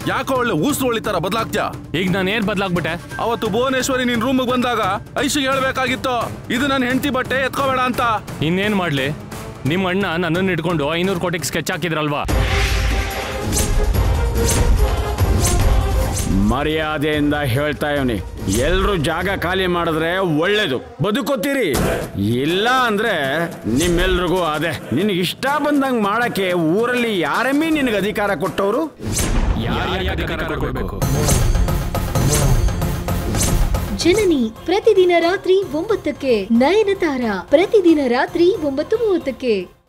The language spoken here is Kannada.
ಯಾಕೋ ಒಳ್ಳೆ ಊಸು ಹೊಳಿತಾರ ಬದಲಾಗ್ತ್ಯಾ ಈಗ ನಾನು ಏನ್ ಬದ್ಲಾಗ್ಬಿಟ್ಟೆ ಅವತ್ತು ಭುವನೇಶ್ವರಿ ನಿನ್ ರೂಮ್ಗೆ ಬಂದಾಗ ಐಶಿಗೆ ಹೇಳ್ಬೇಕಾಗಿತ್ತು ಇದು ನನ್ನ ಹೆಂಡತಿ ಬಟ್ಟೆ ಎತ್ಕೋಬೇಡ ಅಂತ ಇನ್ನೇನ್ ಮಾಡ್ಲಿ ನಿಮ್ಮ ಅಣ್ಣ ನನ್ನನ್ನು ಇಟ್ಕೊಂಡು ಐನೂರು ಕೋಟಿಗೆ ಸ್ಕೆಚ್ ಹಾಕಿದ್ರಲ್ವಾ ಮರ್ಯಾದೆಯಿಂದ ಹೇಳ್ತಾ ಇವನಿ ಎಲ್ರು ಜಾಗ ಖಾಲಿ ಮಾಡಿದ್ರೆ ಒಳ್ಳೇದು ಬದುಕೋತೀರಿ ಇಲ್ಲ ಅಂದ್ರೆ ನಿಮ್ಮೆಲ್ರಿಗೂ ಅದೇ ನಿನಗೆ ಇಷ್ಟ ಬಂದಂಗ್ ಮಾಡಕ್ಕೆ ಊರಲ್ಲಿ ಯಾರಮ್ಮಿ ನಿನಗೆ ಅಧಿಕಾರ ಕೊಟ್ಟವರು ಜನನಿ ಪ್ರತಿದಿನ ರಾತ್ರಿ ಒಂಬತ್ತಕ್ಕೆ ನಯನತಾರ ಪ್ರತಿದಿನ ರಾತ್ರಿ ಒಂಬತ್ತು ಮೂವತ್ತಕ್ಕೆ